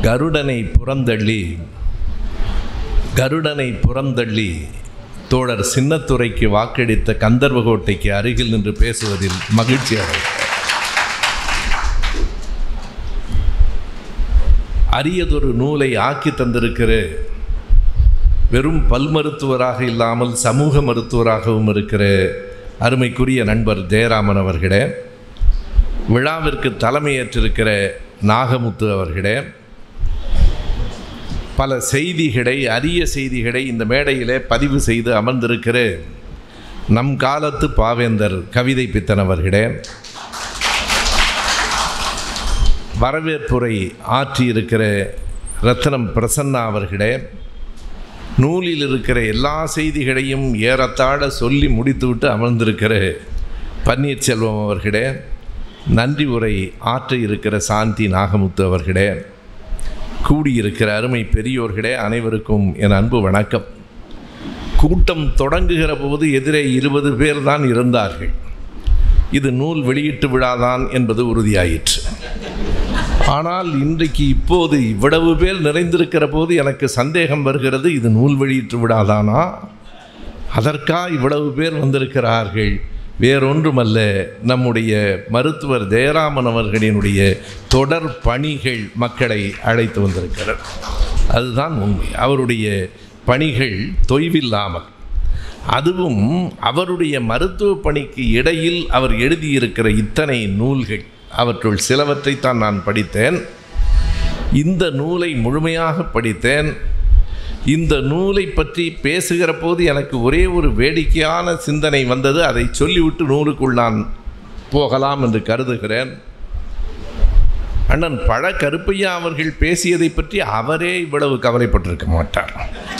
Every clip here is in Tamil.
கருடனை புறந்தள்ளி கருடனை புறந்தள்ளி தோழர் சின்னத்துரைக்கு வாக்களித்த கந்தர்வகோட்டைக்கு அருகில் நின்று பேசுவதில் மகிழ்ச்சி அடை அரியதொரு நூலை ஆக்கி தந்திருக்கிற வெறும் பல் மருத்துவராக இல்லாமல் சமூக மருத்துவராகவும் இருக்கிற அருமைக்குரிய நண்பர் ஜெயராமன் அவர்களே விழாவிற்கு தலைமையேற்றிருக்கிற நாகமுத்து அவர்களே பல செய்திகளை அரிய செய்திகளை இந்த மேடையிலே பதிவு செய்து அமர்ந்திருக்கிற நம் காலத்து பாவேந்தர் கவிதை பித்தன் அவர்களே வரவேற்புரை ஆற்றியிருக்கிற ரத்னம் பிரசன்னா அவர்களே நூலில் இருக்கிற எல்லா செய்திகளையும் ஏறத்தாழ சொல்லி முடித்துவிட்டு அமர்ந்திருக்கிற பன்னீர்செல்வம் அவர்களே நன்றி உரை ஆற்ற இருக்கிற சாந்தி நாகமுத்து அவர்களே கூடியிருக்கிற அருமை பெரியோர்களே அனைவருக்கும் என் அன்பு வணக்கம் கூட்டம் தொடங்குகிற போது எதிரே இருபது பேர் தான் இருந்தார்கள் இது நூல் வெளியீட்டு விழாதான் என்பது உறுதியாயிற்று ஆனால் இன்றைக்கு இப்போது இவ்வளவு பேர் நிறைந்திருக்கிற போது எனக்கு சந்தேகம் வருகிறது இது நூல் வெளியீட்டு விழாதானா அதற்கா இவ்வளவு பேர் வந்திருக்கிறார்கள் வேறொன்றுமல்ல நம்முடைய மருத்துவர் ஜெயராமன் அவர்களினுடைய தொடர் பணிகள் மக்களை அழைத்து வந்திருக்கிறார் அதுதான் உண்மை அவருடைய பணிகள் தொய்வில்லாமல் அதுவும் அவருடைய மருத்துவ பணிக்கு இடையில் அவர் எழுதியிருக்கிற இத்தனை நூல்கள் அவற்றுள் சிலவற்றைத்தான் நான் படித்தேன் இந்த நூலை முழுமையாக படித்தேன் இந்த நூலை பற்றி பேசுகிற போது எனக்கு ஒரே ஒரு வேடிக்கையான சிந்தனை வந்தது அதை சொல்லிவிட்டு நூலுக்குள் நான் போகலாம் என்று கருதுகிறேன் அண்ணன் பழ கருப்பையா அவர்கள் பேசியதை பற்றி அவரே இவ்வளவு கவலைப்பட்டிருக்க மாட்டார்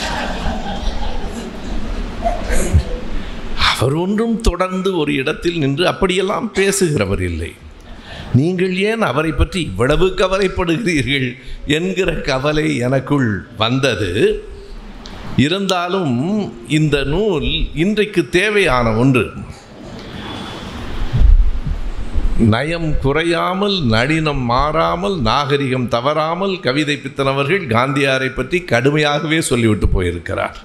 அவர் ஒன்றும் தொடர்ந்து ஒரு இடத்தில் நின்று அப்படியெல்லாம் பேசுகிறவர் இல்லை நீங்கள் ஏன் அவரை பற்றி இவ்வளவு கவலைப்படுகிறீர்கள் என்கிற கவலை எனக்குள் வந்தது இருந்தாலும் இந்த நூல் இன்றைக்கு தேவையான ஒன்று நயம் குறையாமல் நளினம் மாறாமல் நாகரிகம் தவறாமல் கவிதை பித்தனவர்கள் காந்தியாரை பற்றி கடுமையாகவே சொல்லிவிட்டு போயிருக்கிறார்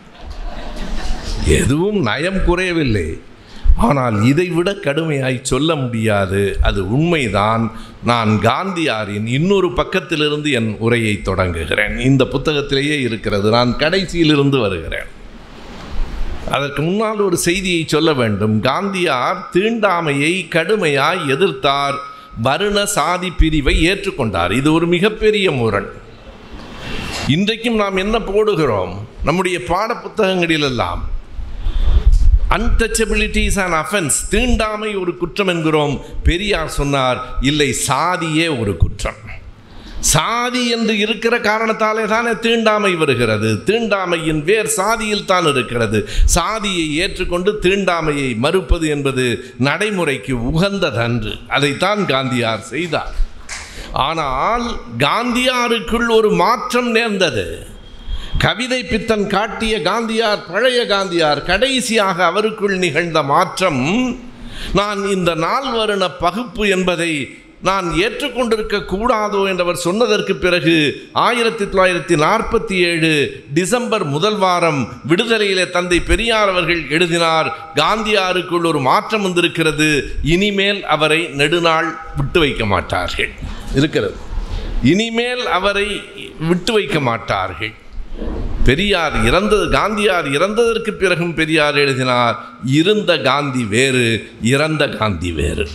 எதுவும் நயம் குறையவில்லை ஆனால் இதைவிட கடுமையாய் சொல்ல முடியாது அது உண்மைதான் நான் காந்தியாரின் இன்னொரு பக்கத்திலிருந்து என் உரையை தொடங்குகிறேன் இந்த புத்தகத்திலேயே இருக்கிறது நான் கடைசியிலிருந்து வருகிறேன் அதற்கு முன்னால் ஒரு செய்தியை சொல்ல வேண்டும் காந்தியார் தீண்டாமையை கடுமையாய் எதிர்த்தார் வருண சாதி பிரிவை ஏற்றுக்கொண்டார் இது ஒரு மிகப்பெரிய முரண் இன்றைக்கும் நாம் என்ன போடுகிறோம் நம்முடைய பாட புத்தகங்களிலெல்லாம் அன்டச்சபிலிட்டி இஸ் அன் அஃபென்ஸ் தீண்டாமை ஒரு குற்றம் என்கிறோம் பெரியார் சொன்னார் இல்லை சாதியே ஒரு குற்றம் சாதி என்று இருக்கிற காரணத்தாலே தானே தீண்டாமை வருகிறது தீண்டாமையின் வேர் சாதியில் தான் இருக்கிறது சாதியை ஏற்றுக்கொண்டு தீண்டாமையை மறுப்பது என்பது நடைமுறைக்கு உகந்ததன்று அதைத்தான் காந்தியார் செய்தார் ஆனால் காந்தியாருக்குள் ஒரு மாற்றம் நேர்ந்தது கவிதை பித்தன் காட்டிய காந்தியார் பழைய காந்தியார் கடைசியாக அவருக்குள் நிகழ்ந்த மாற்றம் நான் இந்த நால்வருண பகுப்பு என்பதை நான் ஏற்றுக்கொண்டிருக்க கூடாதோ என்றவர் சொன்னதற்கு பிறகு ஆயிரத்தி தொள்ளாயிரத்தி நாற்பத்தி ஏழு டிசம்பர் முதல் வாரம் விடுதலையிலே தந்தை பெரியார் அவர்கள் எழுதினார் காந்தியாருக்குள் ஒரு மாற்றம் வந்திருக்கிறது இனிமேல் அவரை நெடுநாள் விட்டு வைக்க மாட்டார்கள் இருக்கிறது இனிமேல் அவரை விட்டு வைக்க மாட்டார்கள் பெரியார் இறந்தது காந்தியார் இறந்ததற்கு பிறகும் பெரியார் எழுதினார் இருந்த காந்தி வேறு இறந்த காந்தி வேறு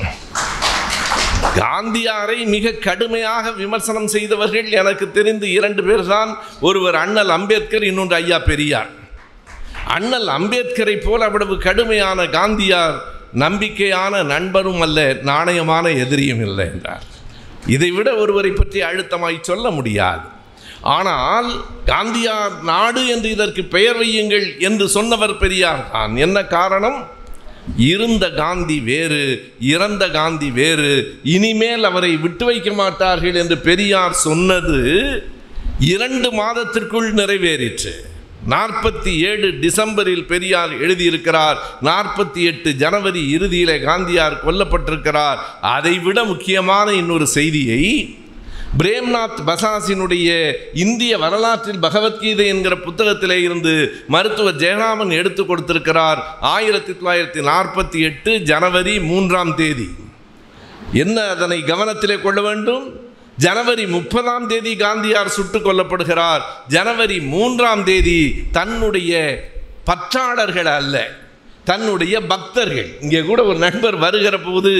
காந்தியாரை மிக கடுமையாக விமர்சனம் செய்தவர்கள் எனக்கு தெரிந்து இரண்டு பேர் தான் ஒருவர் அண்ணல் அம்பேத்கர் இன்னொன்று ஐயா பெரியார் அண்ணல் அம்பேத்கரை போல அவ்வளவு கடுமையான காந்தியார் நம்பிக்கையான நண்பரும் அல்ல நாணயமான எதிரியும் இல்லை என்றார் இதைவிட ஒருவரை பற்றி அழுத்தமாய் சொல்ல முடியாது ஆனால் காந்தியார் நாடு என்று இதற்கு பெயர் வையுங்கள் என்று சொன்னவர் பெரியார் தான் என்ன காரணம் இருந்த காந்தி வேறு இறந்த காந்தி வேறு இனிமேல் அவரை விட்டு வைக்க மாட்டார்கள் என்று பெரியார் சொன்னது இரண்டு மாதத்திற்குள் நிறைவேறிற்று நாற்பத்தி ஏழு டிசம்பரில் பெரியார் எழுதியிருக்கிறார் நாற்பத்தி எட்டு ஜனவரி இறுதியிலே காந்தியார் கொல்லப்பட்டிருக்கிறார் அதைவிட முக்கியமான இன்னொரு செய்தியை பிரேம்நாத் பசாசினுடைய இந்திய வரலாற்றில் பகவத்கீதை என்கிற புத்தகத்திலே இருந்து மருத்துவர் ஜெயராமன் எடுத்து கொடுத்திருக்கிறார் ஆயிரத்தி தொள்ளாயிரத்தி நாற்பத்தி எட்டு ஜனவரி மூன்றாம் தேதி என்ன அதனை கவனத்திலே கொள்ள வேண்டும் ஜனவரி முப்பதாம் தேதி காந்தியார் சுட்டுக் கொல்லப்படுகிறார் ஜனவரி மூன்றாம் தேதி தன்னுடைய பற்றாளர்கள் அல்ல தன்னுடைய பக்தர்கள் இங்கே கூட ஒரு நண்பர் வருகிற போது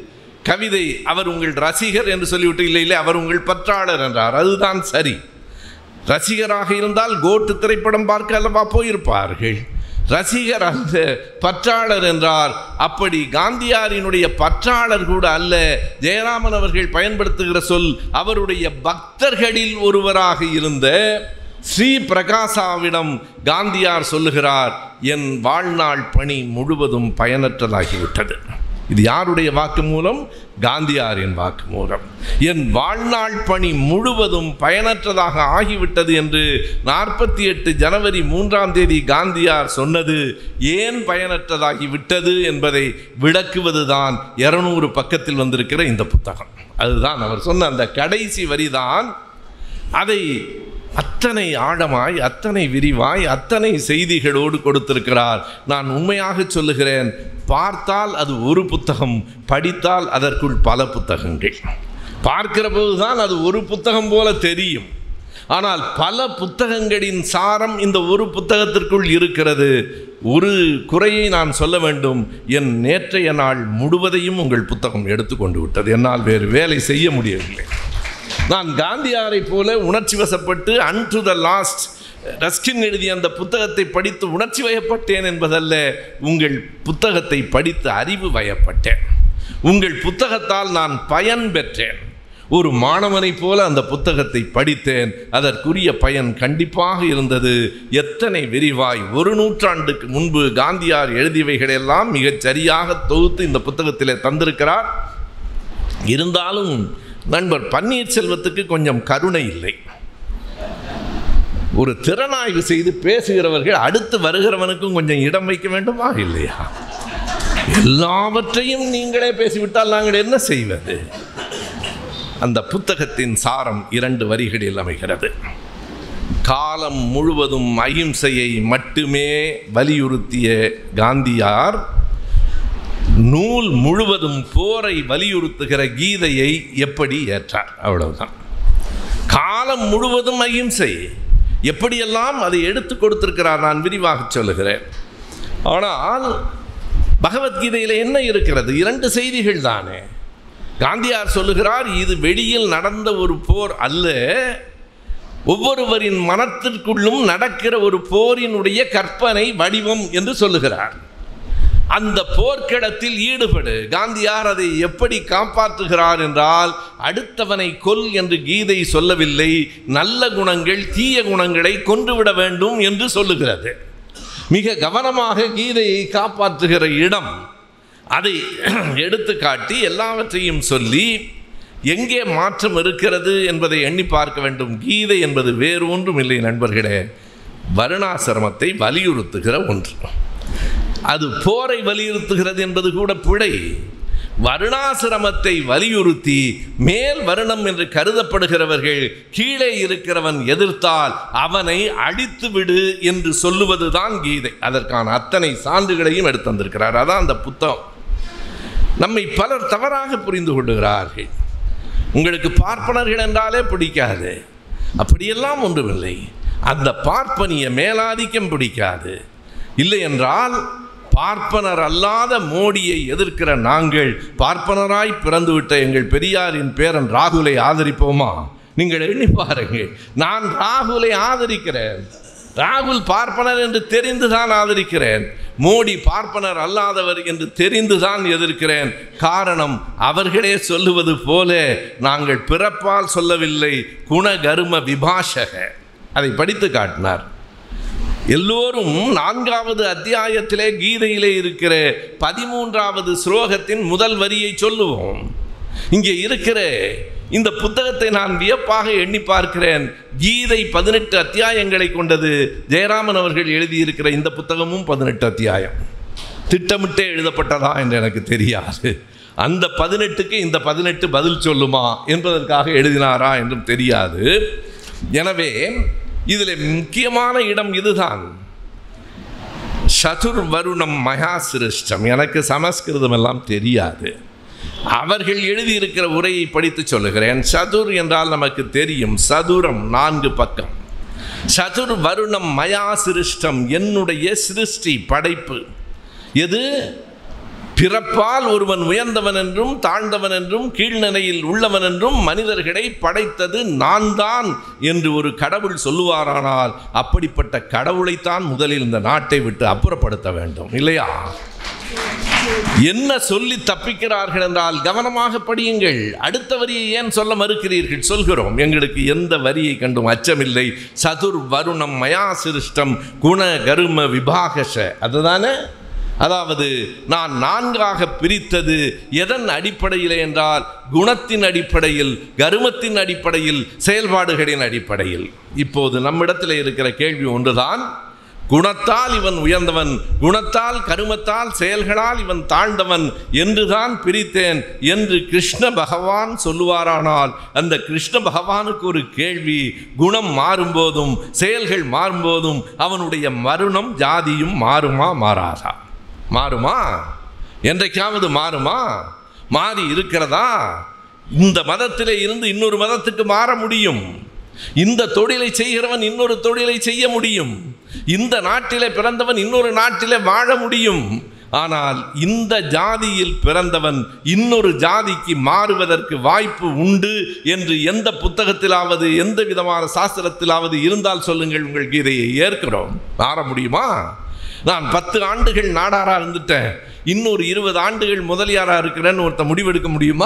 கவிதை அவர் உங்கள் ரசிகர் என்று சொல்லிவிட்டு இல்லை இல்லை அவர் உங்கள் பற்றாளர் என்றார் அதுதான் சரி ரசிகராக இருந்தால் கோட்டு திரைப்படம் பார்க்க அல்லவா போயிருப்பார்கள் ரசிகர் அல்ல பற்றாளர் என்றார் அப்படி காந்தியாரினுடைய பற்றாளர் கூட அல்ல ஜெயராமன் அவர்கள் பயன்படுத்துகிற சொல் அவருடைய பக்தர்களில் ஒருவராக இருந்த ஸ்ரீ பிரகாசாவிடம் காந்தியார் சொல்லுகிறார் என் வாழ்நாள் பணி முழுவதும் பயனற்றதாகிவிட்டது இது யாருடைய வாக்கு மூலம் காந்தியாரின் வாக்கு மூலம் என் வாழ்நாள் பணி முழுவதும் பயனற்றதாக ஆகிவிட்டது என்று நாற்பத்தி எட்டு ஜனவரி மூன்றாம் தேதி காந்தியார் சொன்னது ஏன் பயனற்றதாகி விட்டது என்பதை விளக்குவதுதான் இருநூறு பக்கத்தில் வந்திருக்கிற இந்த புத்தகம் அதுதான் அவர் சொன்ன அந்த கடைசி வரிதான் அதை அத்தனை ஆழமாய் அத்தனை விரிவாய் அத்தனை செய்திகளோடு கொடுத்திருக்கிறார் நான் உண்மையாக சொல்லுகிறேன் பார்த்தால் அது ஒரு புத்தகம் படித்தால் அதற்குள் பல புத்தகங்கள் பார்க்கிற போதுதான் அது ஒரு புத்தகம் போல தெரியும் ஆனால் பல புத்தகங்களின் சாரம் இந்த ஒரு புத்தகத்திற்குள் இருக்கிறது ஒரு குறையை நான் சொல்ல வேண்டும் என் நேற்றைய நாள் முழுவதையும் உங்கள் புத்தகம் எடுத்துக்கொண்டு விட்டது என்னால் வேறு வேலை செய்ய முடியவில்லை நான் காந்தியாரை போல உணர்ச்சி வசப்பட்டு unto the last Ruskin எழுதிய அந்த புத்தகத்தை படித்து உணர்ச்சி வயப்பட்டேன் என்பதல்ல உங்கள் புத்தகத்தை படித்து அறிவு வயப்பட்டேன் உங்கள் புத்தகத்தால் நான் பயன் பெற்றேன் ஒரு மாணவனைப் போல அந்த புத்தகத்தை படித்தேன் அதற்குரிய பயன் கண்டிப்பாக இருந்தது எத்தனை விரிவாய் ஒரு நூற்றாண்டுக்கு முன்பு காந்தியார் எழுதியவைகளெல்லாம் மிகச் சரியாக தொகுத்து இந்த புத்தகத்திலே தந்திருக்கிறார் இருந்தாலும் நண்பர் பன்னீர்செல்வத்துக்கு கொஞ்சம் கருணை இல்லை ஒரு திறனாய்வு செய்து பேசுகிறவர்கள் அடுத்து வருகிறவனுக்கும் கொஞ்சம் இடம் வைக்க வேண்டுமா இல்லையா எல்லாவற்றையும் நீங்களே பேசிவிட்டால் நாங்கள் என்ன செய்வது அந்த புத்தகத்தின் சாரம் இரண்டு வரிகளில் அமைகிறது காலம் முழுவதும் அகிம்சையை மட்டுமே வலியுறுத்திய காந்தியார் நூல் முழுவதும் போரை வலியுறுத்துகிற கீதையை எப்படி ஏற்றார் அவ்வளவுதான் காலம் முழுவதும் அகிம்சை எப்படியெல்லாம் அதை எடுத்து கொடுத்திருக்கிறார் நான் விரிவாக சொல்லுகிறேன் ஆனால் பகவத்கீதையில் என்ன இருக்கிறது இரண்டு செய்திகள் தானே காந்தியார் சொல்லுகிறார் இது வெளியில் நடந்த ஒரு போர் அல்ல ஒவ்வொருவரின் மனத்திற்குள்ளும் நடக்கிற ஒரு போரினுடைய கற்பனை வடிவம் என்று சொல்லுகிறார் அந்த போர்க்களத்தில் ஈடுபடு காந்தியார் அதை எப்படி காப்பாற்றுகிறார் என்றால் அடுத்தவனை கொல் என்று கீதை சொல்லவில்லை நல்ல குணங்கள் தீய குணங்களை கொன்றுவிட வேண்டும் என்று சொல்லுகிறது மிக கவனமாக கீதையை காப்பாற்றுகிற இடம் அதை எடுத்து காட்டி எல்லாவற்றையும் சொல்லி எங்கே மாற்றம் இருக்கிறது என்பதை எண்ணி பார்க்க வேண்டும் கீதை என்பது வேறு ஒன்றும் இல்லை நண்பர்களே வருணாசிரமத்தை வலியுறுத்துகிற ஒன்று அது போரை வலியுறுத்துகிறது என்பது கூட பிழை வருணாசிரமத்தை வலியுறுத்தி மேல் வருணம் என்று கருதப்படுகிறவர்கள் கீழே இருக்கிறவன் எதிர்த்தால் அவனை அழித்து விடு என்று சொல்லுவதுதான் கீதை அதற்கான அத்தனை சான்றுகளையும் எடுத்து வந்திருக்கிறார் அதான் அந்த புத்தகம் நம்மை பலர் தவறாக புரிந்து கொள்ளுகிறார்கள் உங்களுக்கு பார்ப்பனர்கள் என்றாலே பிடிக்காது அப்படியெல்லாம் ஒன்றுமில்லை அந்த பார்ப்பனிய மேலாதிக்கம் பிடிக்காது இல்லை என்றால் பார்ப்பனர் அல்லாத மோடியை எதிர்க்கிற நாங்கள் பார்ப்பனராய் பிறந்துவிட்ட எங்கள் பெரியாரின் பேரன் ராகுலை ஆதரிப்போமா நீங்கள் எண்ணி பாருங்கள் நான் ராகுலை ஆதரிக்கிறேன் ராகுல் பார்ப்பனர் என்று தெரிந்துதான் ஆதரிக்கிறேன் மோடி பார்ப்பனர் அல்லாதவர் என்று தெரிந்துதான் எதிர்க்கிறேன் காரணம் அவர்களே சொல்லுவது போல நாங்கள் பிறப்பால் சொல்லவில்லை குணகரும விபாஷக அதை படித்து காட்டினார் எல்லோரும் நான்காவது அத்தியாயத்திலே கீதையிலே இருக்கிற பதிமூன்றாவது ஸ்லோகத்தின் முதல் வரியை சொல்லுவோம் இங்கே இருக்கிற இந்த புத்தகத்தை நான் வியப்பாக எண்ணி பார்க்கிறேன் கீதை பதினெட்டு அத்தியாயங்களை கொண்டது ஜெயராமன் அவர்கள் எழுதியிருக்கிற இந்த புத்தகமும் பதினெட்டு அத்தியாயம் திட்டமிட்டே எழுதப்பட்டதா என்று எனக்கு தெரியாது அந்த பதினெட்டுக்கு இந்த பதினெட்டு பதில் சொல்லுமா என்பதற்காக எழுதினாரா என்றும் தெரியாது எனவே இதில் முக்கியமான இடம் இதுதான் சதுர் வருணம் மகா சிருஷ்டம் எனக்கு சமஸ்கிருதம் எல்லாம் தெரியாது அவர்கள் எழுதியிருக்கிற உரையை படித்து சொல்லுகிறேன் சதுர் என்றால் நமக்கு தெரியும் சதுரம் நான்கு பக்கம் சதுர் வருணம் மயா சிருஷ்டம் என்னுடைய சிருஷ்டி படைப்பு எது பிறப்பால் ஒருவன் உயர்ந்தவன் என்றும் தாழ்ந்தவன் என்றும் கீழ்நிலையில் உள்ளவன் என்றும் மனிதர்களை படைத்தது நான் தான் என்று ஒரு கடவுள் சொல்லுவாரானால் அப்படிப்பட்ட கடவுளைத்தான் முதலில் இந்த நாட்டை விட்டு அப்புறப்படுத்த வேண்டும் இல்லையா என்ன சொல்லி தப்பிக்கிறார்கள் என்றால் கவனமாக படியுங்கள் அடுத்த வரியை ஏன் சொல்ல மறுக்கிறீர்கள் சொல்கிறோம் எங்களுக்கு எந்த வரியை கண்டும் அச்சமில்லை சதுர் வருணம் மயா சிருஷ்டம் குண கரும விபாகஷ அதுதானே அதாவது நான் நான்காக பிரித்தது எதன் அடிப்படையில் என்றால் குணத்தின் அடிப்படையில் கருமத்தின் அடிப்படையில் செயல்பாடுகளின் அடிப்படையில் இப்போது நம்மிடத்தில் இருக்கிற கேள்வி ஒன்றுதான் குணத்தால் இவன் உயர்ந்தவன் குணத்தால் கருமத்தால் செயல்களால் இவன் தாழ்ந்தவன் என்றுதான் பிரித்தேன் என்று கிருஷ்ண பகவான் சொல்லுவாரானால் அந்த கிருஷ்ண பகவானுக்கு ஒரு கேள்வி குணம் மாறும்போதும் செயல்கள் மாறும்போதும் அவனுடைய மருணம் ஜாதியும் மாறுமா மாறாதா மாறுமா என்றைக்காவது மாறுமா மாறி இருக்கிறதா இந்த மதத்திலே இருந்து இன்னொரு மதத்துக்கு மாற முடியும் இந்த தொழிலை செய்கிறவன் இன்னொரு தொழிலை செய்ய முடியும் இந்த நாட்டிலே பிறந்தவன் இன்னொரு நாட்டிலே வாழ முடியும் ஆனால் இந்த ஜாதியில் பிறந்தவன் இன்னொரு ஜாதிக்கு மாறுவதற்கு வாய்ப்பு உண்டு என்று எந்த புத்தகத்திலாவது எந்த விதமான சாஸ்திரத்திலாவது இருந்தால் சொல்லுங்கள் உங்கள் கீதையை ஏற்கிறோம் மாற முடியுமா நான் பத்து ஆண்டுகள் நாடாரா இருந்துட்டேன் இன்னொரு இருபது ஆண்டுகள் முதலியாரா இருக்கிறேன்னு ஒருத்த முடிவெடுக்க முடியுமா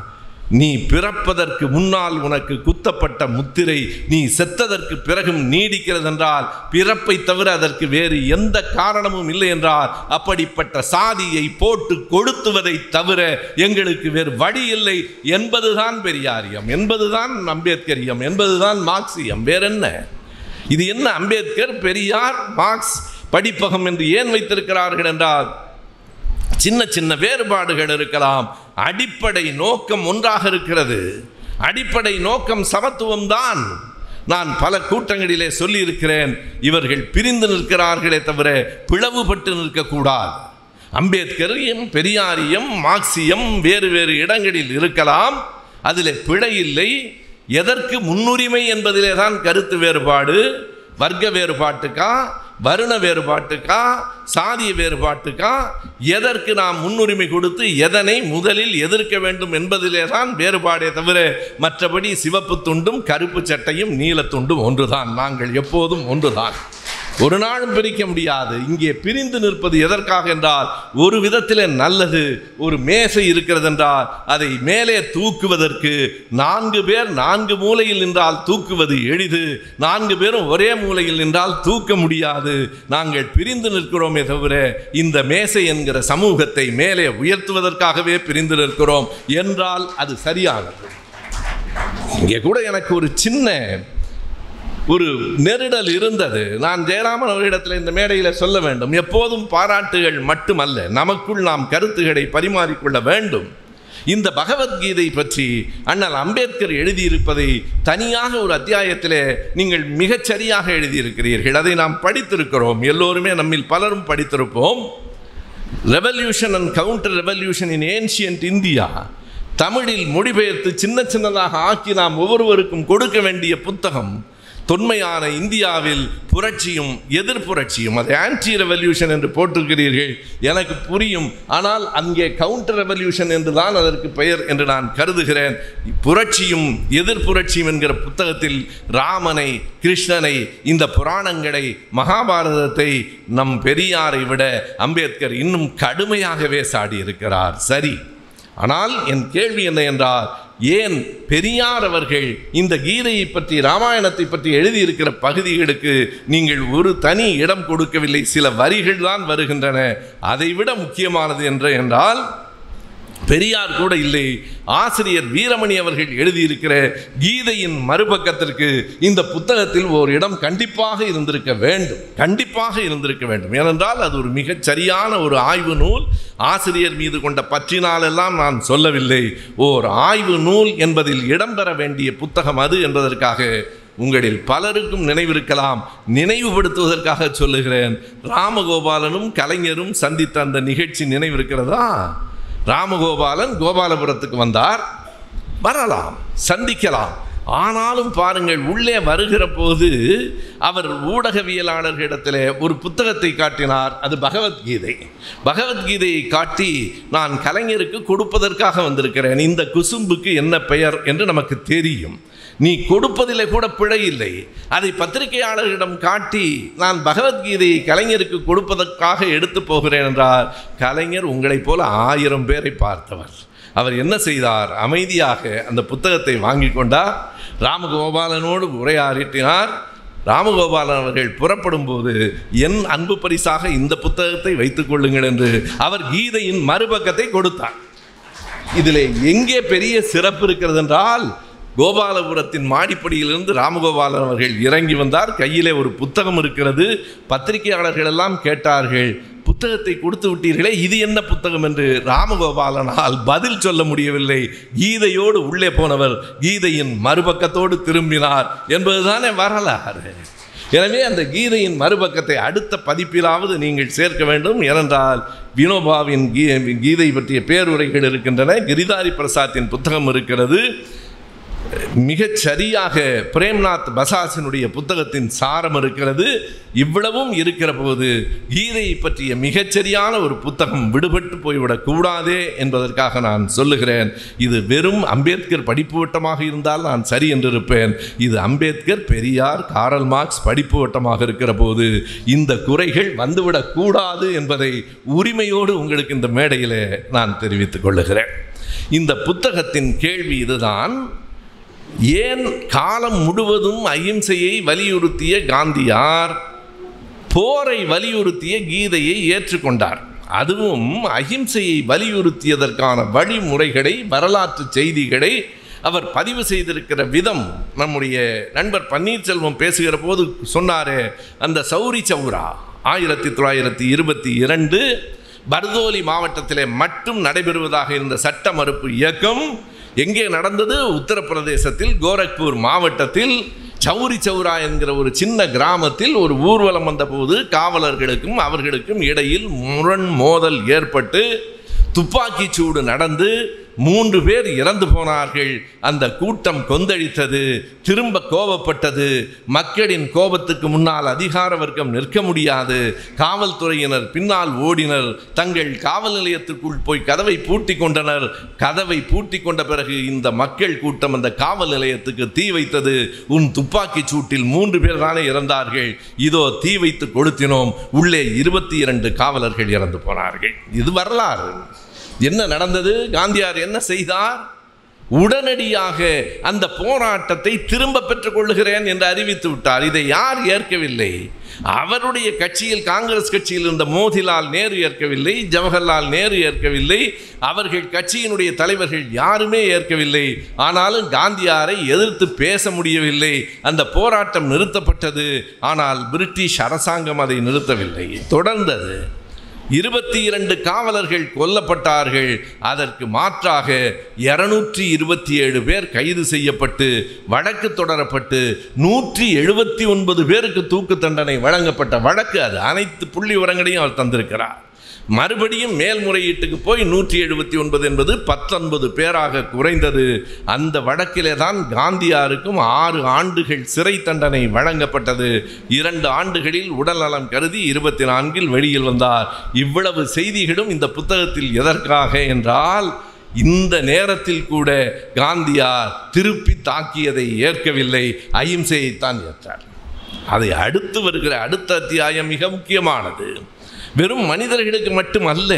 நீ பிறப்பதற்கு முன்னால் உனக்கு குத்தப்பட்ட முத்திரை நீ செத்ததற்கு பிறகும் நீடிக்கிறது என்றால் பிறப்பை தவிர அதற்கு வேறு எந்த காரணமும் இல்லை என்றால் அப்படிப்பட்ட சாதியை போட்டு கொடுத்துவதை தவிர எங்களுக்கு வேறு வழி இல்லை என்பதுதான் பெரியாரியம் என்பதுதான் அம்பேத்கரியம் என்பதுதான் மார்க்சியம் வேறென்ன இது என்ன அம்பேத்கர் பெரியார் மார்க்ஸ் படிப்பகம் என்று ஏன் வைத்திருக்கிறார்கள் என்றால் சின்ன சின்ன வேறுபாடுகள் இருக்கலாம் அடிப்படை நோக்கம் ஒன்றாக இருக்கிறது அடிப்படை நோக்கம் சமத்துவம் தான் நான் பல கூட்டங்களிலே சொல்லியிருக்கிறேன் இவர்கள் பிரிந்து நிற்கிறார்களே தவிர பிளவுபட்டு நிற்கக்கூடாது அம்பேத்கரையும் பெரியாரியம் மார்க்சியம் வேறு வேறு இடங்களில் இருக்கலாம் அதில் பிழை இல்லை எதற்கு முன்னுரிமை என்பதிலே தான் கருத்து வேறுபாடு வர்க்க வேறுபாட்டுக்கா வருண வேறுபாட்டுக்கா சாதிய வேறுபாட்டுக்கா எதற்கு நாம் முன்னுரிமை கொடுத்து எதனை முதலில் எதிர்க்க வேண்டும் என்பதிலே தான் வேறுபாடே தவிர மற்றபடி சிவப்பு துண்டும் கருப்பு சட்டையும் நீலத்துண்டும் ஒன்றுதான் நாங்கள் எப்போதும் ஒன்றுதான் ஒரு நாளும் பிரிக்க முடியாது இங்கே பிரிந்து நிற்பது எதற்காக என்றால் ஒரு விதத்தில் நல்லது ஒரு மேசை இருக்கிறது என்றால் அதை மேலே தூக்குவதற்கு நான்கு பேர் நான்கு மூலையில் நின்றால் தூக்குவது எளிது நான்கு பேரும் ஒரே மூலையில் நின்றால் தூக்க முடியாது நாங்கள் பிரிந்து நிற்கிறோமே தவிர இந்த மேசை என்கிற சமூகத்தை மேலே உயர்த்துவதற்காகவே பிரிந்து நிற்கிறோம் என்றால் அது சரியானது இங்கே கூட எனக்கு ஒரு சின்ன ஒரு நெருடல் இருந்தது நான் ஜெயராமன் அவரிடத்தில் இந்த மேடையில் சொல்ல வேண்டும் எப்போதும் பாராட்டுகள் மட்டுமல்ல நமக்குள் நாம் கருத்துக்களை பரிமாறிக்கொள்ள வேண்டும் இந்த பகவத்கீதை பற்றி அண்ணல் அம்பேத்கர் எழுதியிருப்பதை தனியாக ஒரு அத்தியாயத்திலே நீங்கள் மிகச் சரியாக எழுதியிருக்கிறீர்கள் அதை நாம் படித்திருக்கிறோம் எல்லோருமே நம்மில் பலரும் படித்திருப்போம் revolution and counter revolution in ancient India தமிழில் மொழிபெயர்த்து சின்ன சின்னதாக ஆக்கி நாம் ஒவ்வொருவருக்கும் கொடுக்க வேண்டிய புத்தகம் தொன்மையான இந்தியாவில் புரட்சியும் எதிர்ப்புரட்சியும் அதை ஆன்டி ரெவல்யூஷன் என்று போட்டிருக்கிறீர்கள் எனக்கு புரியும் ஆனால் அங்கே கவுண்டர் ரெவல்யூஷன் என்று தான் அதற்கு பெயர் என்று நான் கருதுகிறேன் புரட்சியும் எதிர்ப்புரட்சியும் என்கிற புத்தகத்தில் ராமனை கிருஷ்ணனை இந்த புராணங்களை மகாபாரதத்தை நம் பெரியாரை விட அம்பேத்கர் இன்னும் கடுமையாகவே சாடியிருக்கிறார் சரி ஆனால் என் கேள்வி என்ன என்றால் ஏன் பெரியார் அவர்கள் இந்த கீதையை பற்றி ராமாயணத்தை பற்றி எழுதியிருக்கிற பகுதிகளுக்கு நீங்கள் ஒரு தனி இடம் கொடுக்கவில்லை சில வரிகள் தான் வருகின்றன அதைவிட முக்கியமானது என்று என்றால் பெரியார் கூட இல்லை ஆசிரியர் வீரமணி அவர்கள் எழுதியிருக்கிற கீதையின் மறுபக்கத்திற்கு இந்த புத்தகத்தில் ஒரு இடம் கண்டிப்பாக இருந்திருக்க வேண்டும் கண்டிப்பாக இருந்திருக்க வேண்டும் ஏனென்றால் அது ஒரு மிகச் சரியான ஒரு ஆய்வு நூல் ஆசிரியர் மீது கொண்ட பற்றினாலெல்லாம் நான் சொல்லவில்லை ஓர் ஆய்வு நூல் என்பதில் இடம்பெற வேண்டிய புத்தகம் அது என்பதற்காக உங்களில் பலருக்கும் நினைவிருக்கலாம் நினைவுபடுத்துவதற்காக சொல்லுகிறேன் ராமகோபாலனும் கலைஞரும் சந்தித்த அந்த நிகழ்ச்சி நினைவிருக்கிறதா ராமகோபாலன் கோபாலபுரத்துக்கு வந்தார் வரலாம் சந்திக்கலாம் ஆனாலும் பாருங்கள் உள்ளே வருகிற போது அவர் ஊடகவியலாளர்களிடத்தில் ஒரு புத்தகத்தை காட்டினார் அது பகவத்கீதை பகவத்கீதையை காட்டி நான் கலைஞருக்கு கொடுப்பதற்காக வந்திருக்கிறேன் இந்த குசும்புக்கு என்ன பெயர் என்று நமக்கு தெரியும் நீ கொடுப்பதிலே கூட பிழை இல்லை அதை பத்திரிகையாளர்களிடம் காட்டி நான் பகவத்கீதையை கலைஞருக்கு கொடுப்பதற்காக எடுத்து போகிறேன் என்றார் கலைஞர் உங்களைப் போல ஆயிரம் பேரை பார்த்தவர் அவர் என்ன செய்தார் அமைதியாக அந்த புத்தகத்தை வாங்கி கொண்டார் ராமகோபாலனோடு உரையாற்றினார் ராமகோபாலன் அவர்கள் புறப்படும் போது என் அன்பு பரிசாக இந்த புத்தகத்தை வைத்துக் கொள்ளுங்கள் என்று அவர் கீதையின் மறுபக்கத்தை கொடுத்தார் இதில் எங்கே பெரிய சிறப்பு இருக்கிறது என்றால் கோபாலபுரத்தின் மாடிப்படியிலிருந்து ராமகோபாலன் அவர்கள் இறங்கி வந்தார் கையிலே ஒரு புத்தகம் இருக்கிறது பத்திரிகையாளர்கள் எல்லாம் கேட்டார்கள் புத்தகத்தை கொடுத்து விட்டீர்களே இது என்ன புத்தகம் என்று ராமகோபாலனால் பதில் சொல்ல முடியவில்லை கீதையோடு உள்ளே போனவர் கீதையின் மறுபக்கத்தோடு திரும்பினார் என்பதுதானே வரலாறு எனவே அந்த கீதையின் மறுபக்கத்தை அடுத்த பதிப்பிலாவது நீங்கள் சேர்க்க வேண்டும் ஏனென்றால் வினோபாவின் கீ கீதை பற்றிய பேருரைகள் இருக்கின்றன கிரிதாரி பிரசாத்தின் புத்தகம் இருக்கிறது மிகச் சரியாக பிரேம்நாத் பசாசினுடைய புத்தகத்தின் சாரம் இருக்கிறது இவ்வளவும் இருக்கிற போது கீதையை பற்றிய மிகச்சரியான ஒரு புத்தகம் விடுபட்டு போய்விடக் கூடாதே என்பதற்காக நான் சொல்லுகிறேன் இது வெறும் அம்பேத்கர் படிப்பு வட்டமாக இருந்தால் நான் சரி என்று இருப்பேன் இது அம்பேத்கர் பெரியார் காரல் மார்க்ஸ் படிப்பு வட்டமாக இருக்கிற போது இந்த குறைகள் வந்துவிடக் கூடாது என்பதை உரிமையோடு உங்களுக்கு இந்த மேடையில் நான் தெரிவித்துக் கொள்ளுகிறேன் இந்த புத்தகத்தின் கேள்வி இதுதான் ஏன் காலம் முழுவதும் அகிம்சையை வலியுறுத்திய காந்தியார் போரை வலியுறுத்திய கீதையை ஏற்றுக்கொண்டார் அதுவும் அகிம்சையை வலியுறுத்தியதற்கான வழிமுறைகளை வரலாற்று செய்திகளை அவர் பதிவு செய்திருக்கிற விதம் நம்முடைய நண்பர் பன்னீர்செல்வம் பேசுகிற போது சொன்னாரே அந்த சௌரி சௌரா ஆயிரத்தி தொள்ளாயிரத்தி இருபத்தி இரண்டு பர்தோலி மாவட்டத்திலே மட்டும் நடைபெறுவதாக இருந்த சட்ட மறுப்பு இயக்கம் எங்கே நடந்தது உத்தரப்பிரதேசத்தில் கோரக்பூர் மாவட்டத்தில் சௌரி சௌரா என்கிற ஒரு சின்ன கிராமத்தில் ஒரு ஊர்வலம் வந்தபோது காவலர்களுக்கும் அவர்களுக்கும் இடையில் முரண் மோதல் ஏற்பட்டு துப்பாக்கிச் சூடு நடந்து மூன்று பேர் இறந்து போனார்கள் அந்த கூட்டம் கொந்தளித்தது திரும்ப கோபப்பட்டது மக்களின் கோபத்துக்கு முன்னால் அதிகார வர்க்கம் நிற்க முடியாது காவல்துறையினர் பின்னால் ஓடினர் தங்கள் காவல் நிலையத்திற்குள் போய் கதவை பூட்டி கொண்டனர் கதவை பூட்டி கொண்ட பிறகு இந்த மக்கள் கூட்டம் அந்த காவல் நிலையத்துக்கு தீ வைத்தது உன் துப்பாக்கி சூட்டில் மூன்று பேர் தானே இறந்தார்கள் இதோ தீ வைத்து கொளுத்தினோம் உள்ளே இருபத்தி இரண்டு காவலர்கள் இறந்து போனார்கள் இது வரலாறு என்ன நடந்தது காந்தியார் என்ன செய்தார் உடனடியாக அந்த போராட்டத்தை திரும்ப பெற்றுக் கொள்ளுகிறேன் என்று அறிவித்து விட்டார் இதை யார் ஏற்கவில்லை அவருடைய கட்சியில் காங்கிரஸ் கட்சியில் இருந்த மோதிலால் நேரு ஏற்கவில்லை ஜவஹர்லால் நேரு ஏற்கவில்லை அவர்கள் கட்சியினுடைய தலைவர்கள் யாருமே ஏற்கவில்லை ஆனாலும் காந்தியாரை எதிர்த்து பேச முடியவில்லை அந்த போராட்டம் நிறுத்தப்பட்டது ஆனால் பிரிட்டிஷ் அரசாங்கம் அதை நிறுத்தவில்லை தொடர்ந்தது இருபத்தி இரண்டு காவலர்கள் கொல்லப்பட்டார்கள் அதற்கு மாற்றாக இருநூற்றி இருபத்தி ஏழு பேர் கைது செய்யப்பட்டு வழக்கு தொடரப்பட்டு நூற்றி எழுபத்தி ஒன்பது பேருக்கு தூக்கு தண்டனை வழங்கப்பட்ட வழக்கு அது அனைத்து புள்ளி விவரங்களையும் அவர் தந்திருக்கிறார் மறுபடியும் மேல்முறையீட்டுக்கு போய் நூற்றி எழுபத்தி ஒன்பது என்பது பத்தொன்பது பேராக குறைந்தது அந்த வழக்கிலே தான் காந்தியாருக்கும் ஆறு ஆண்டுகள் சிறை தண்டனை வழங்கப்பட்டது இரண்டு ஆண்டுகளில் உடல்நலம் கருதி இருபத்தி நான்கில் வெளியில் வந்தார் இவ்வளவு செய்திகளும் இந்த புத்தகத்தில் எதற்காக என்றால் இந்த நேரத்தில் கூட காந்தியார் திருப்பி தாக்கியதை ஏற்கவில்லை அகிம்சையைத்தான் ஏற்றார் அதை அடுத்து வருகிற அடுத்த அத்தியாயம் மிக முக்கியமானது வெறும் மனிதர்களுக்கு மட்டுமல்ல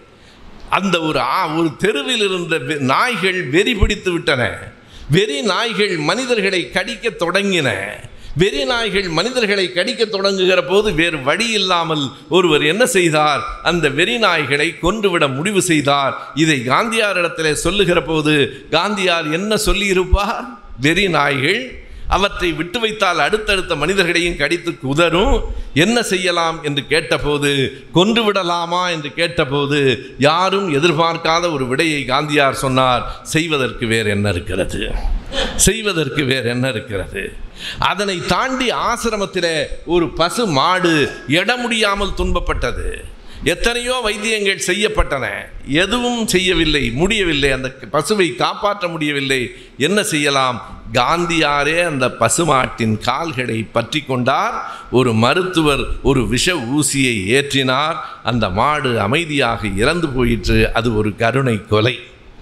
அந்த ஒரு ஆ- ஒரு தெருவில் இருந்த வெ- நாய்கள் வெறி பிடித்து விட்டன வெறி நாய்கள் மனிதர்களை கடிக்க தொடங்கின வெறி நாய்கள் மனிதர்களை கடிக்க தொடங்குகிற போது வேறு வழி இல்லாமல் ஒருவர் என்ன செய்தார் அந்த வெறி நாய்களை கொன்றுவிட முடிவு செய்தார் இதை காந்தியாரிடத்தில் சொல்லுகிற போது காந்தியார் என்ன சொல்லியிருப்பார் வெறி நாய்கள் அவற்றை விட்டு வைத்தால் அடுத்தடுத்த மனிதர்களையும் கடித்து குதரும் என்ன செய்யலாம் என்று கேட்டபோது கொன்று விடலாமா என்று கேட்டபோது யாரும் எதிர்பார்க்காத ஒரு விடையை காந்தியார் சொன்னார் செய்வதற்கு வேறு என்ன இருக்கிறது செய்வதற்கு வேறு என்ன இருக்கிறது அதனை தாண்டி ஆசிரமத்தில் ஒரு பசு மாடு எட முடியாமல் துன்பப்பட்டது எத்தனையோ வைத்தியங்கள் செய்யப்பட்டன எதுவும் செய்யவில்லை முடியவில்லை அந்த பசுவை காப்பாற்ற முடியவில்லை என்ன செய்யலாம் காந்தியாரே அந்த பசுமாட்டின் கால்களை பற்றி கொண்டார் ஒரு மருத்துவர் ஒரு விஷ ஊசியை ஏற்றினார் அந்த மாடு அமைதியாக இறந்து போயிற்று அது ஒரு கருணை கொலை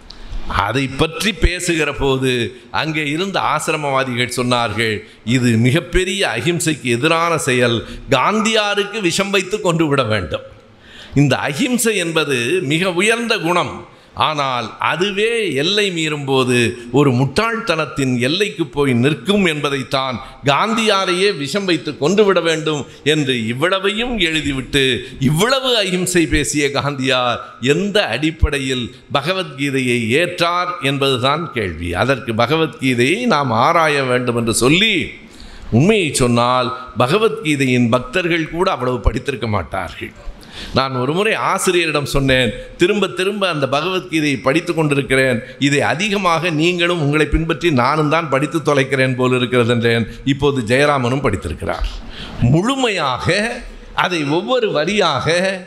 அதை பற்றி பேசுகிற போது அங்கே இருந்த ஆசிரமவாதிகள் சொன்னார்கள் இது மிகப்பெரிய அகிம்சைக்கு எதிரான செயல் காந்தியாருக்கு விஷம் வைத்து கொண்டு விட வேண்டும் இந்த அகிம்சை என்பது மிக உயர்ந்த குணம் ஆனால் அதுவே எல்லை மீறும்போது ஒரு முட்டாள்தனத்தின் எல்லைக்கு போய் நிற்கும் என்பதைத்தான் காந்தியாரையே விஷம் வைத்து கொன்றுவிட வேண்டும் என்று இவ்வளவையும் எழுதிவிட்டு இவ்வளவு அகிம்சை பேசிய காந்தியார் எந்த அடிப்படையில் பகவத்கீதையை ஏற்றார் என்பதுதான் கேள்வி அதற்கு பகவத்கீதையை நாம் ஆராய வேண்டும் என்று சொல்லி உண்மையை சொன்னால் பகவத்கீதையின் பக்தர்கள் கூட அவ்வளவு படித்திருக்க மாட்டார்கள் நான் ஒரு முறை ஆசிரியரிடம் சொன்னேன் திரும்ப திரும்ப அந்த பகவத்கீதையை படித்து கொண்டிருக்கிறேன் இதை அதிகமாக நீங்களும் உங்களை பின்பற்றி நானும் தான் படித்து தொலைக்கிறேன் போல் இருக்கிறது என்றேன் இப்போது ஜெயராமனும் படித்திருக்கிறார் முழுமையாக அதை ஒவ்வொரு வரியாக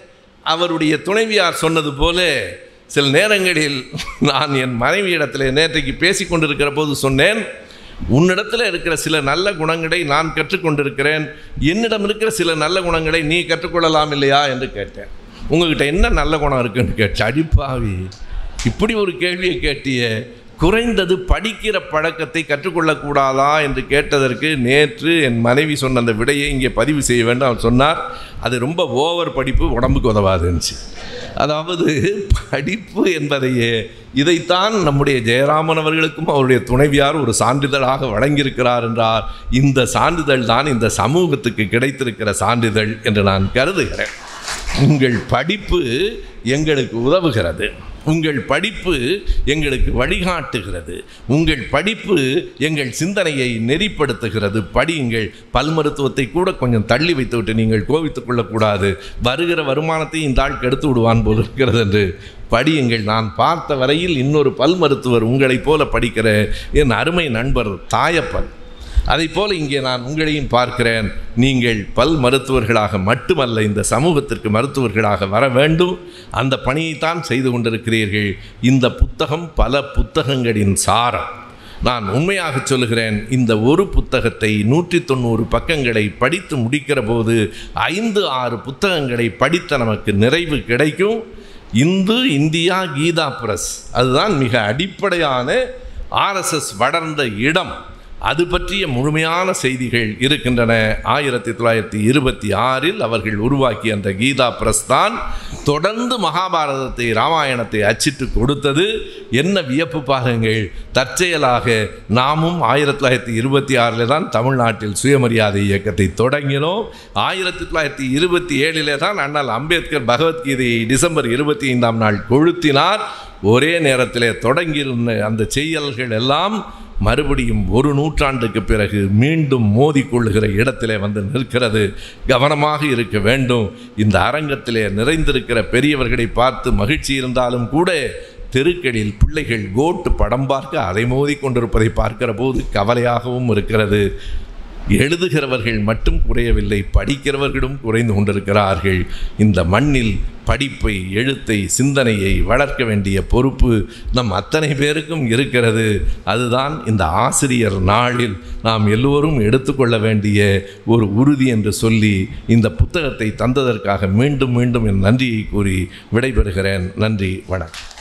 அவருடைய துணைவியார் சொன்னது போல சில நேரங்களில் நான் என் மனைவியிடத்தில் நேற்றைக்கு பேசி கொண்டிருக்கிற போது சொன்னேன் உன்னிடத்தில் இருக்கிற சில நல்ல குணங்களை நான் கற்றுக்கொண்டிருக்கிறேன் என்னிடம் இருக்கிற சில நல்ல குணங்களை நீ கற்றுக்கொள்ளலாம் இல்லையா என்று கேட்டேன் உங்ககிட்ட என்ன நல்ல குணம் இருக்குன்னு கேட்டேன் அடிப்பாவி இப்படி ஒரு கேள்வியை கேட்டிய குறைந்தது படிக்கிற பழக்கத்தை கற்றுக்கொள்ளக்கூடாதா என்று கேட்டதற்கு நேற்று என் மனைவி சொன்ன அந்த விடையை இங்கே பதிவு செய்ய வேண்டும் அவர் சொன்னார் அது ரொம்ப ஓவர் படிப்பு உடம்புக்கு உதவாதுன்னுச்சு அதாவது படிப்பு என்பதையே இதைத்தான் நம்முடைய ஜெயராமன் அவர்களுக்கும் அவருடைய துணைவியார் ஒரு சான்றிதழாக வழங்கியிருக்கிறார் என்றார் இந்த சான்றிதழ் தான் இந்த சமூகத்துக்கு கிடைத்திருக்கிற சான்றிதழ் என்று நான் கருதுகிறேன் உங்கள் படிப்பு எங்களுக்கு உதவுகிறது உங்கள் படிப்பு எங்களுக்கு வழிகாட்டுகிறது உங்கள் படிப்பு எங்கள் சிந்தனையை நெறிப்படுத்துகிறது படியுங்கள் பல் மருத்துவத்தை கூட கொஞ்சம் தள்ளி வைத்துவிட்டு நீங்கள் கோவித்துக் கொள்ளக்கூடாது வருகிற வருமானத்தை இந்த ஆள் கெடுத்து விடுவான் போல் இருக்கிறது என்று படியுங்கள் நான் பார்த்த வரையில் இன்னொரு பல் மருத்துவர் உங்களைப் போல படிக்கிற என் அருமை நண்பர் தாயப்பன் அதை போல இங்கே நான் உங்களையும் பார்க்கிறேன் நீங்கள் பல் மருத்துவர்களாக மட்டுமல்ல இந்த சமூகத்திற்கு மருத்துவர்களாக வர வேண்டும் அந்த பணியைத்தான் செய்து கொண்டிருக்கிறீர்கள் இந்த புத்தகம் பல புத்தகங்களின் சாரம் நான் உண்மையாக சொல்லுகிறேன் இந்த ஒரு புத்தகத்தை நூற்றி தொண்ணூறு பக்கங்களை படித்து முடிக்கிற போது ஐந்து ஆறு புத்தகங்களை படித்த நமக்கு நிறைவு கிடைக்கும் இந்து இந்தியா கீதா பிரஸ் அதுதான் மிக அடிப்படையான ஆர்எஸ்எஸ் வளர்ந்த இடம் அது பற்றிய முழுமையான செய்திகள் இருக்கின்றன ஆயிரத்தி தொள்ளாயிரத்தி இருபத்தி ஆறில் அவர்கள் உருவாக்கிய அந்த கீதா பிரஸ் தான் தொடர்ந்து மகாபாரதத்தை ராமாயணத்தை அச்சிட்டு கொடுத்தது என்ன வியப்பு பாருங்கள் தற்செயலாக நாமும் ஆயிரத்தி தொள்ளாயிரத்தி இருபத்தி ஆறில் தான் தமிழ்நாட்டில் சுயமரியாதை இயக்கத்தை தொடங்கினோம் ஆயிரத்தி தொள்ளாயிரத்தி இருபத்தி ஏழிலே தான் அண்ணல் அம்பேத்கர் பகவத்கீதையை டிசம்பர் இருபத்தி ஐந்தாம் நாள் கொளுத்தினார் ஒரே நேரத்திலே தொடங்கியிருந்த அந்த செயல்கள் எல்லாம் மறுபடியும் ஒரு நூற்றாண்டுக்கு பிறகு மீண்டும் மோதிக்கொள்ளுகிற இடத்திலே வந்து நிற்கிறது கவனமாக இருக்க வேண்டும் இந்த அரங்கத்திலே நிறைந்திருக்கிற பெரியவர்களை பார்த்து மகிழ்ச்சி இருந்தாலும் கூட தெருக்களில் பிள்ளைகள் கோட்டு படம் பார்க்க அதை மோதி கொண்டிருப்பதை பார்க்கிற போது கவலையாகவும் இருக்கிறது எழுதுகிறவர்கள் மட்டும் குறையவில்லை படிக்கிறவர்களும் குறைந்து கொண்டிருக்கிறார்கள் இந்த மண்ணில் படிப்பை எழுத்தை சிந்தனையை வளர்க்க வேண்டிய பொறுப்பு நம் அத்தனை பேருக்கும் இருக்கிறது அதுதான் இந்த ஆசிரியர் நாளில் நாம் எல்லோரும் எடுத்துக்கொள்ள வேண்டிய ஒரு உறுதி என்று சொல்லி இந்த புத்தகத்தை தந்ததற்காக மீண்டும் மீண்டும் என் நன்றியை கூறி விடைபெறுகிறேன் நன்றி வணக்கம்